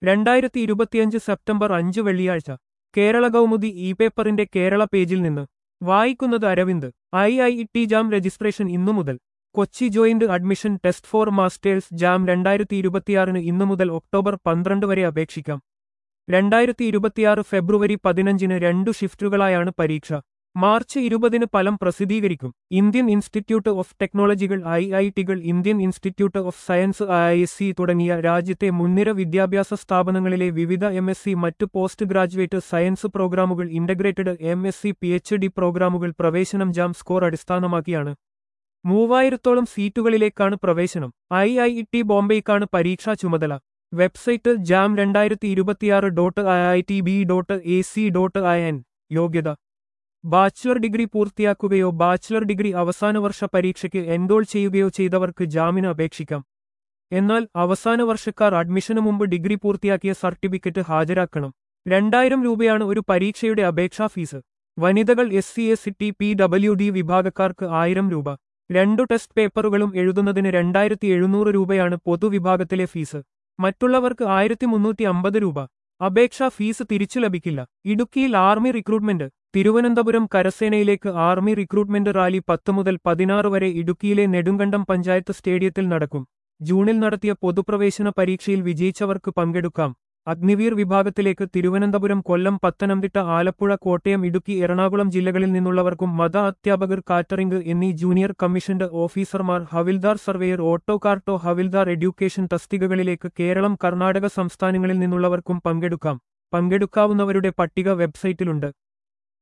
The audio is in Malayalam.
രണ്ടായിരത്തി ഇരുപത്തിയഞ്ച് സെപ്റ്റംബർ അഞ്ച് വെള്ളിയാഴ്ച കേരള കൗമുദി ഇ പേപ്പറിന്റെ കേരള പേജിൽ നിന്ന് വായിക്കുന്നത് Aravind I I T JAM registration ഇന്നു മുതൽ Kochi joint admission test for masters JAM രണ്ടായിരത്തി ഇരുപത്തിയാറിന് ഇന്നു മുതൽ ഒക്ടോബർ പന്ത്രണ്ട് വരെ അപേക്ഷിക്കാം രണ്ടായിരത്തി ഇരുപത്തിയാറ് ഫെബ്രുവരി പതിനഞ്ചിന് രണ്ടു ഷിഫ്റ്റുകളായാണ് പരീക്ഷ മാർച്ച് ഇരുപതിന് ഫലം പ്രസിദ്ധീകരിക്കും ഇന്ത്യൻ ഇൻസ്റ്റിറ്റ്യൂട്ട് ഓഫ് ടെക്നോളജികൾ ഐ ഐ ടികൾ Indian institute of science I S C തുടങ്ങിയ രാജ്യത്തെ മുൻനിര വിദ്യാഭ്യാസ സ്ഥാപനങ്ങളിലെ വിവിധ എം എസ് സി മറ്റ് പോസ്റ്റ് ഗ്രാജുവേറ്റ് സയൻസ് പ്രോഗ്രാമുകൾ integrated M S C P H D പ്രോഗ്രാമുകൾ പ്രവേശനം ജാം സ്കോർ അടിസ്ഥാനമാക്കിയാണ് മൂവായിരത്തോളം സീറ്റുകളിലേക്കാണ് പ്രവേശനം ഐ ഐ ടി ബോംബെയ്ക്കാണ് പരീക്ഷാ ചുമതല വെബ്സൈറ്റ് ജാം രണ്ടായിരത്തി ഇരുപത്തിയാറ് dot I I T B dot A C dot I N യോഗ്യത ബാച്ചിലർ ഡിഗ്രി പൂർത്തിയാക്കുകയോ ബാച്ചിലർ ഡിഗ്രി അവസാന വർഷ പരീക്ഷയ്ക്ക് എൻറോൾ ചെയ്യുകയോ ചെയ്തവർക്ക് ജാമിന് അപേക്ഷിക്കാം എന്നാൽ അവസാന വർഷക്കാർ അഡ്മിഷനു മുമ്പ് ഡിഗ്രി പൂർത്തിയാക്കിയ സർട്ടിഫിക്കറ്റ് ഹാജരാക്കണം രണ്ടായിരം രൂപയാണ് ഒരു പരീക്ഷയുടെ അപേക്ഷാ ഫീസ് വനിതകൾ S C S T P W D വിഭാഗക്കാർക്ക് ആയിരം രൂപ രണ്ടു ടെസ്റ്റ് പേപ്പറുകളും എഴുതുന്നതിന് രണ്ടായിരത്തി എഴുന്നൂറ് രൂപയാണ് പൊതുവിഭാഗത്തിലെ ഫീസ് മറ്റുള്ളവർക്ക് ആയിരത്തി മുന്നൂറ്റി അമ്പത് രൂപ അപേക്ഷാ ഫീസ് തിരിച്ചു ലഭിക്കില്ല ഇടുക്കിയിൽ ആർമി റിക്രൂട്ട്മെന്റ് തിരുവനന്തപുരം കരസേനയിലേക്ക് ആർമി റിക്രൂട്ട്മെന്റ് റാലി പത്ത് മുതൽ പതിനാറ് വരെ ഇടുക്കിയിലെ നെടുങ്കണ്ടം പഞ്ചായത്ത് സ്റ്റേഡിയത്തിൽ നടക്കും ജൂണിൽ നടത്തിയ പൊതുപ്രവേശന പരീക്ഷയിൽ വിജയിച്ചവർക്ക് പങ്കെടുക്കാം അഗ്നിവീർ വിഭാഗത്തിലേക്ക് തിരുവനന്തപുരം കൊല്ലം പത്തനംതിട്ട ആലപ്പുഴ കോട്ടയം ഇടുക്കി എറണാകുളം ജില്ലകളിൽ നിന്നുള്ളവർക്കും മത അധ്യാപകർ കാറ്ററിംഗ് എന്നീ ജൂനിയർ കമ്മീഷൻഡ് ഓഫീസർമാർ havildar surveyor auto carto havildar education തസ്തികകളിലേക്ക് കേരളം കർണാടക സംസ്ഥാനങ്ങളിൽ നിന്നുള്ളവർക്കും പങ്കെടുക്കാം പങ്കെടുക്കാവുന്നവരുടെ പട്ടിക വെബ്സൈറ്റിലുണ്ട്